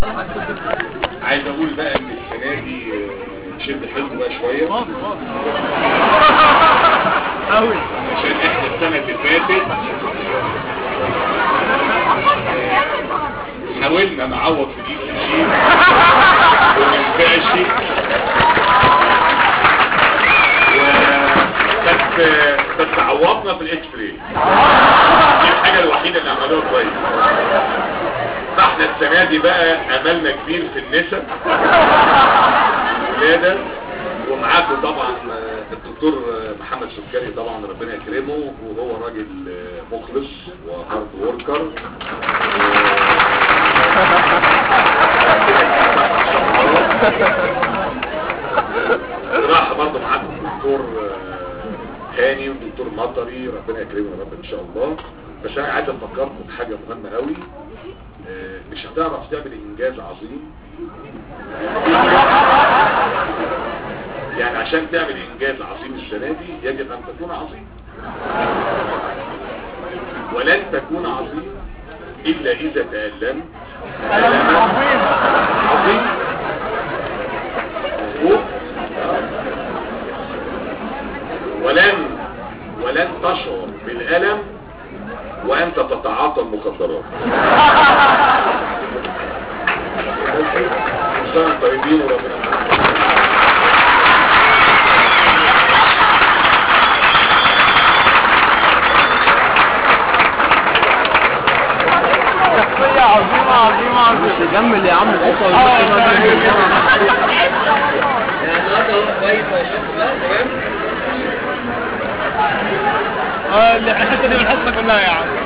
عايز اقول بقى ان السنه دي آه، شد حيلكم بقى شويه فاضي فاضي قوي عشان احنا السنه اللي فاتت حاولنا نعوض في دي كتير وما ينفعش و بس بس عوضنا في الاكس راي دي الحاجه الوحيده اللي عملوها كويس فاحنا السنه دي بقى املنا كبير في النسب ولاده ومعاكم طبعا آه، الدكتور آه، محمد سكري طبعا ربنا يكرمه وهو راجل آه، مخلص وهارد وركر راح برضه معاكم الدكتور آه، هاني والدكتور مطري ربنا يكرمه يا رب ان شاء الله بس انا عايز افكركم بحاجه مهمه قوي آه، مش هتعرف تعمل انجاز عظيم يعني عشان تعمل انجاز عظيم السنه دي يجب ان تكون عظيم ولن تكون عظيم الا اذا تألمت ألما عظيم مظبوط ولن ولن تشعر بالألم وأنت تتعاطى المخدرات سنة طيبين وربنا معاكم. شخصية عظيمة عظيمة عظيمة تجمل يا عم القصة اه والله. يعني النهارده هو كويس يا شيخ بقى تمام اه الحتة دي من الحصة كلها يا عم